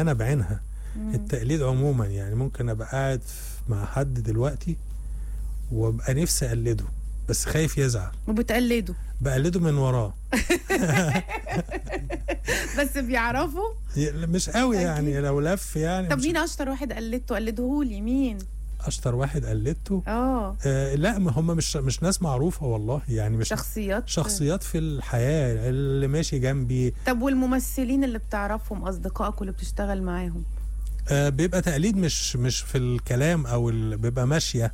انا بعينها مم. التقليد عموما يعني ممكن ابقى قاعد في- مع حد دلوقتي وابقى نفسي اقلده بس خايف يزعل وبتقلده بقلده من وراه بس بيعرفوا ي- مش قوي يعني لو لف يعني طب مش مين اشطر واحد قلدته قلدهولي مين اشطر واحد قلدته اه آه لا ما هم مش مش ناس معروفه والله يعني مش شخصيات شخصيات في الحياه اللي ماشي جنبي طب والممثلين اللي بتعرفهم اصدقائك واللي بتشتغل معاهم آه بيبقى تقليد مش مش في الكلام او ال... بيبقى ماشيه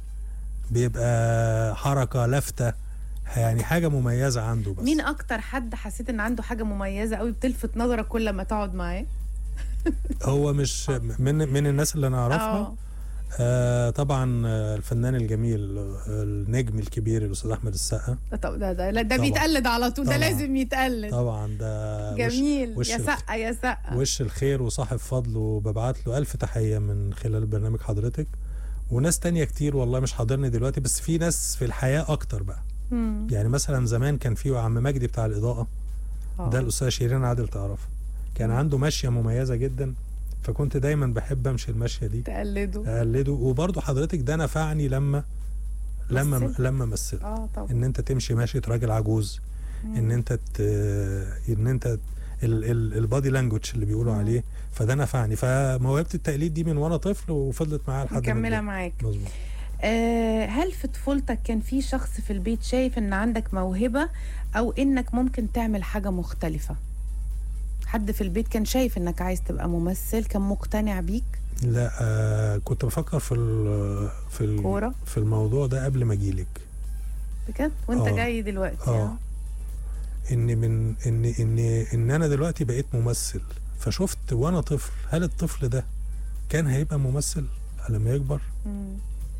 بيبقى حركه لفته يعني حاجه مميزه عنده بس مين اكتر حد حسيت ان عنده حاجه مميزه قوي بتلفت نظرك كل ما تقعد معاه هو مش من من الناس اللي انا اعرفها اه آه طبعا آه، الفنان الجميل آه، النجم الكبير الاستاذ احمد السقا طب ده ده لا ده طبعا. بيتقلد على طول ده طبعا. لازم يتقلد طبعا ده وش جميل وش يا الخ- سقا يا سقا وش الخير وصاحب فضل وببعت له ألف تحية من خلال برنامج حضرتك وناس تانية كتير والله مش حاضرني دلوقتي بس في ناس في الحياة أكتر بقى مم. يعني مثلا زمان كان في عم مجدي بتاع الإضاءة آه. ده الأستاذ شيرين عادل تعرفه كان عنده ماشية مميزة جدا فكنت دايما بحب أمشي المشية دي تقلده أقلده وبرضه حضرتك ده نفعني لما لما مثلت. لما مثلت اه طبعا ان انت تمشي ماشية راجل عجوز ان انت ت... ان انت ال- ال- البادي لانجوج اللي بيقولوا مم. عليه فده نفعني فموهبه التقليد دي من وانا طفل وفضلت معايا لحد ما مكمله كبرت. معاك مظبوط آه هل في طفولتك كان في شخص في البيت شايف ان عندك موهبه او انك ممكن تعمل حاجه مختلفه حد في البيت كان شايف انك عايز تبقى ممثل كان مقتنع بيك لا آه كنت بفكر في ال في ال كورة؟ في الموضوع ده قبل ما اجيلك بجد وانت آه. جاي دلوقتي اه ان من ان ان ان انا دلوقتي بقيت ممثل فشفت وانا طفل هل الطفل ده كان هيبقى ممثل لما يكبر مم.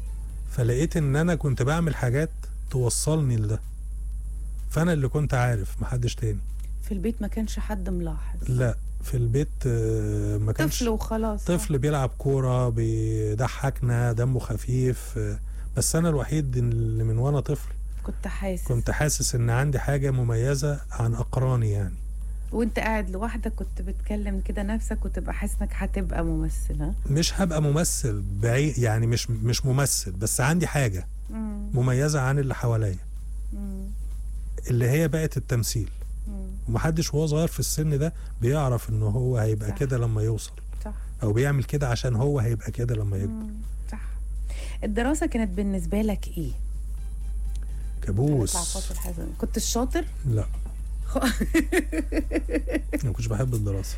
فلقيت ان انا كنت بعمل حاجات توصلني لده فانا اللي كنت عارف محدش تاني في البيت ما كانش حد ملاحظ لا في البيت آه، ما كانش طفل وخلاص طفل بيلعب كورة بيضحكنا دمه خفيف آه، بس أنا الوحيد اللي من وأنا طفل كنت حاسس كنت حاسس إن عندي حاجة مميزة عن أقراني يعني وانت قاعد لوحدك كنت بتكلم كده نفسك وتبقى حاسس انك هتبقى ممثل ها مش هبقى ممثل بعيد يعني مش مش ممثل بس عندي حاجة مم. مميزة عن اللي حواليا مم. اللي هي بقت التمثيل مم. ومحدش وهو صغير في السن ده بيعرف إن هو هيبقى صح. كده لما يوصل صح أو بيعمل كده عشان هو هيبقى كده لما يكبر مم. صح الدراسة كانت بالنسبة لك ايه؟ كابوس نطلع فاصل حزن. كنت الشاطر؟ لا ما كنتش بحب الدراسة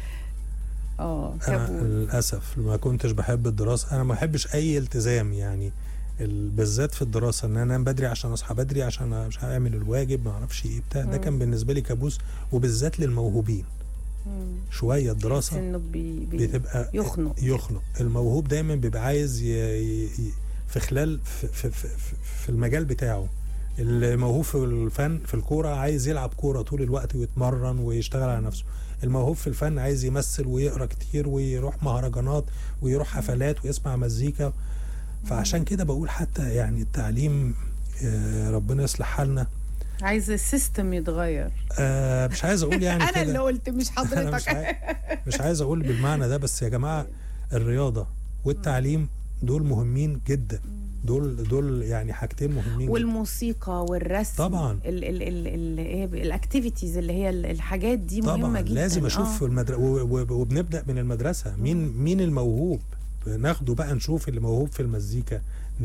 اه انا كابوس للاسف ما كنتش بحب الدراسه انا ما بحبش اي التزام يعني ال- بالذات في الدراسه ان انا انام بدري عشان اصحى بدري عشان مش هعمل الواجب ما اعرفش ايه بتاع ده مم. كان بالنسبه لي كابوس وبالذات للموهوبين مم. شويه تحس الدراسه انه بي... بي... بتبقى يخنق يخنق الموهوب دايما بيبقى عايز ي... ي... ي- في خلال في, في, في, في- في المجال بتاعه الموهوب في الفن في الكوره عايز يلعب كوره طول الوقت ويتمرن ويشتغل على نفسه الموهوب في الفن عايز يمثل ويقرا كتير ويروح مهرجانات ويروح حفلات ويسمع مزيكا فعشان كده بقول حتى يعني التعليم آه، ربنا يصلح حالنا عايز السيستم يتغير آه، مش عايز اقول يعني انا اللي كده قلت مش انا مش حضرتك عايز مش عايز اقول بالمعنى ده بس يا جماعه الرياضه والتعليم دول مهمين جدا دول دول يعني حاجتين مهمين جدا والموسيقى والرسم طبعاً. ال ال ال ال ايه الاكتيفيتيز اللي هي ال- الحاجات دي مهمه طبعا جدا لازم اشوف آه. في المدرسه وبنبدا من المدرسه مين مين الموهوب ناخده بقى نشوف اللي موهوب في المزيكا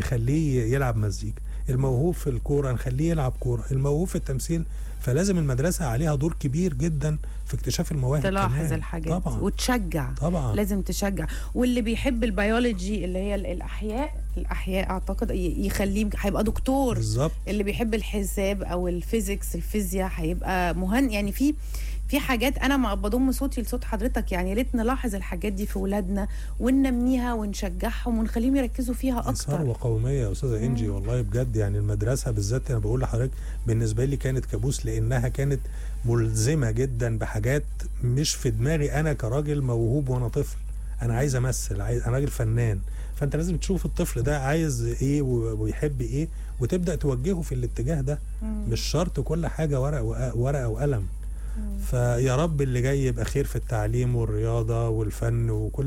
نخليه يلعب مزيكا الموهوب في الكوره نخليه يلعب كوره الموهوب في التمثيل فلازم المدرسه عليها دور كبير جدا في اكتشاف المواهب تلاحظ كمان. الحاجات دي طبعا وتشجع طبعا لازم تشجع واللي بيحب البيولوجي اللي هي ال- الاحياء الاحياء اعتقد ي- يخليه هيبقى دكتور بالظبط اللي بيحب الحساب او الفيزيكس الفيزياء هيبقى مهن يعني في في حاجات انا ما بضم صوتي لصوت حضرتك يعني يا ريت نلاحظ الحاجات دي في ولادنا وننميها ونشجعهم ونخليهم يركزوا فيها دي اكتر ثروه قوميه يا استاذه انجي والله بجد يعني المدرسه بالذات انا بقول لحضرتك بالنسبه لي كانت كابوس لانها كانت ملزمه جدا بحاجات مش في دماغي انا كراجل موهوب وانا طفل انا عايز امثل عايز انا راجل فنان فانت لازم تشوف الطفل ده عايز ايه و- ويحب ايه وتبدا توجهه في الاتجاه ده مم. مش شرط كل حاجه ورق وق- ورقه وقلم مم. فيا رب اللي جاي يبقى خير في التعليم والرياضه والفن وكل